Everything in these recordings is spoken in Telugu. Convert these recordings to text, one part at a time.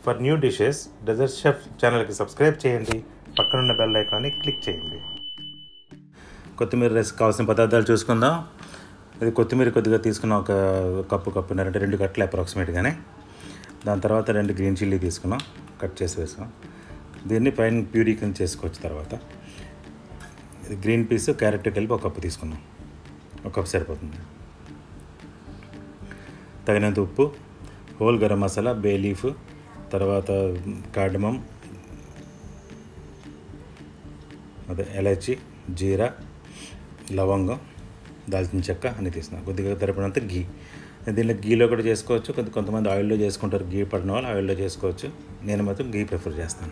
for new dishes dessert chef ఛానల్కి సబ్స్క్రైబ్ చేయండి పక్కనున్న బెల్ ఐకాన్ని క్లిక్ చేయండి కొత్తిమీర రైస్ కావాల్సిన పదార్థాలు చూసుకుందాం ఇది కొత్తిమీర కొద్దిగా తీసుకున్న ఒక కప్పు కప్పున్నర అంటే రెండు కట్టలు అప్రాక్సిమేట్గానే దాని తర్వాత రెండు గ్రీన్ చిల్లీ తీసుకున్నాం కట్ చేసి వేసాం దీన్ని పైన ప్యూరీ కింద చేసుకోవచ్చు తర్వాత ఇది గ్రీన్ పీస్ క్యారెట్ కలిపి ఒక కప్పు తీసుకున్నాం ఒక కప్పు సరిపోతుంది తగినంత ఉప్పు whole garam masala bay leaf తర్వాత కార్డమం అదే ఎలైచి జీరా లవంగం దాల్చిన చెక్క అన్ని తీసిన కొద్దిగా తరిపినంత గీ దీనిలో గీలో కూడా చేసుకోవచ్చు కొంత కొంతమంది ఆయిల్లో చేసుకుంటారు గీ పడిన వాళ్ళు ఆయిల్లో చేసుకోవచ్చు నేను మాత్రం గీ ప్రిఫర్ చేస్తాను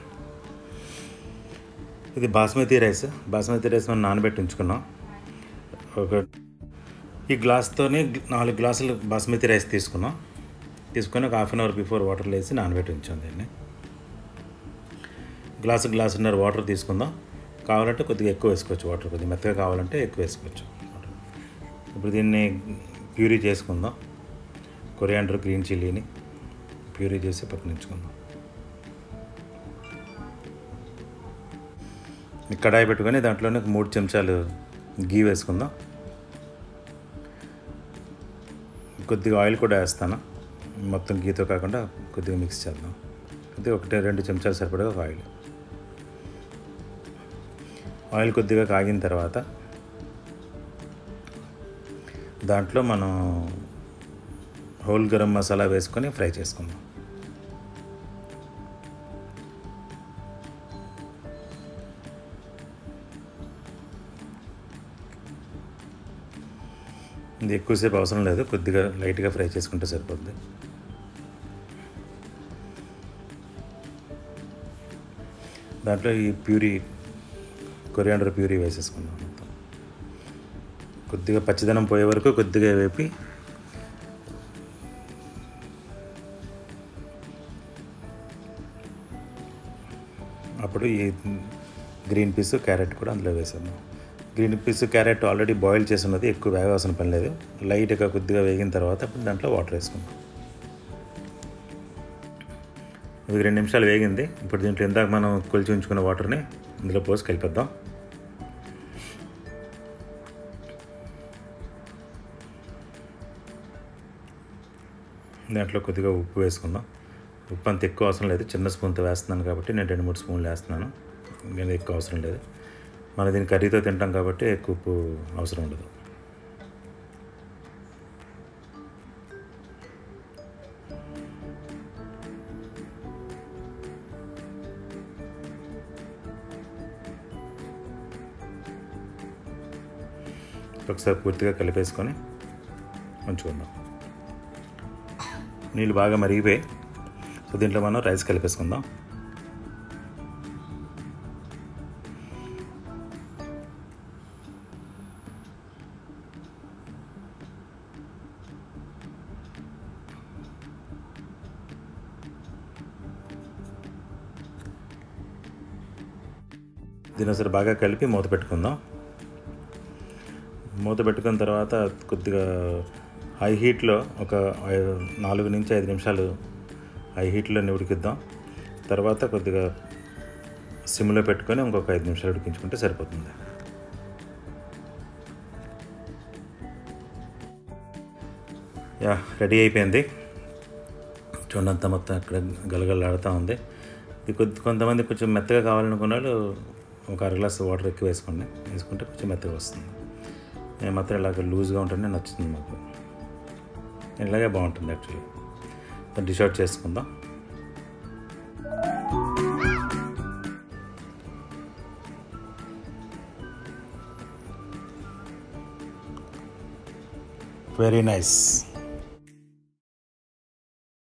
ఇది బాస్మతి రైస్ బాస్మతి రైస్ మనం నానబెట్టి ఉంచుకున్నాం ఒక ఈ గ్లాస్తోనే నాలుగు గ్లాసులు బాస్మతి రైస్ తీసుకున్నాం తీసుకొని ఒక హాఫ్ అన్ అవర్ బిఫోర్ వాటర్లో వేసి నానబెట్టి ఉంచాం దీన్ని గ్లాసు గ్లాసున్నర వాటర్ తీసుకుందాం కావాలంటే కొద్దిగా ఎక్కువ వేసుకోవచ్చు వాటర్ కొద్దిగా మెత్తగా కావాలంటే ఎక్కువ వేసుకోవచ్చు ఇప్పుడు దీన్ని ప్యూరీ చేసుకుందాం కొరియాండర్ గ్రీన్ చిల్లీని ప్యూరీ చేసి పక్కన ఉంచుకుందాం ఈ కడాయి పెట్టుకొని దాంట్లోనే ఒక మూడు చెంచాలు గీ వేసుకుందాం కొద్దిగా ఆయిల్ కూడా వేస్తాను మొత్తం గీతో కాకుండా కొద్దిగా మిక్స్ చేద్దాం కొద్దిగా ఒకటి రెండు చెంచాలు సరిపడా ఒక ఆయిల్ ఆయిల్ కొద్దిగా కాగిన తర్వాత దాంట్లో మనం హోల్ గరం మసాలా వేసుకొని ఫ్రై చేసుకుందాం ఇది ఎక్కువసేపు అవసరం లేదు కొద్దిగా లైట్గా ఫ్రై చేసుకుంటే సరిపోద్ది దాంట్లో ఈ ప్యూరీ కొరియాండర్ ప్యూరీ వేసేసుకుందాం మొత్తం కొద్దిగా పచ్చిదనం పోయే వరకు కొద్దిగా వేపి అప్పుడు ఈ గ్రీన్ పీస్ క్యారెట్ కూడా అందులో వేసేద్దాం green peas carrot already boil చేసి ఉన్నది ఎక్కువ వేగాల్సిన పని లేదు లైట్గా కొద్దిగా వేగిన తర్వాత అప్పుడు దాంట్లో వాటర్ వేసుకుందాం ఇది రెండు నిమిషాలు వేగింది ఇప్పుడు దీంట్లో ఇందాక మనం కొలిచి ఉంచుకున్న వాటర్ని ఇందులో పోసి కలిపేద్దాం దాంట్లో కొద్దిగా ఉప్పు వేసుకుందాం ఉప్పు అంత ఎక్కువ అవసరం లేదు చిన్న స్పూన్తో వేస్తున్నాను కాబట్టి నేను రెండు మూడు స్పూన్లు వేస్తున్నాను నేను ఎక్కువ అవసరం లేదు మనం దీన్ని కర్రీతో తింటాం కాబట్టి ఎక్కువ ఉప్పు అవసరం ఉండదు ఒకసారి పూర్తిగా కలిపేసుకొని ఉంచుకుందాం నీళ్ళు బాగా మరిగిపోయి సో దీంట్లో మనం రైస్ కలిపేసుకుందాం దీని ఒకసారి బాగా కలిపి మూత పెట్టుకుందాం మూత పెట్టుకున్న తర్వాత కొద్దిగా హై హీట్లో ఒక ఐ- నాలుగు నుంచి ఐదు నిమిషాలు హై హీట్లో ఉడికిద్దాం తర్వాత కొద్దిగా సిమ్లో పెట్టుకొని ఇంకొక ఐదు నిమిషాలు ఉడికించుకుంటే సరిపోతుంది యా రెడీ అయిపోయింది చూడండి అంతా మొత్తం అక్కడ గలగలాడుతూ ఉంది ఇది కొద్ది కొంతమంది కొంచెం మెత్తగా కావాలనుకున్న వాళ్ళు ఒక అర గ్లాస్ వాటర్ ఎక్కువ వేసుకోండి వేసుకుంటే కొంచెం మెత్తగా వస్తుంది నేను మాత్రం ఇలాగ లూజ్గా ఉంటేనే నచ్చుతుంది మాకు ఇలాగే బాగుంటుంది యాక్చువల్లీ డిష్ అవుట్ చేసుకుందాం వెరీ నైస్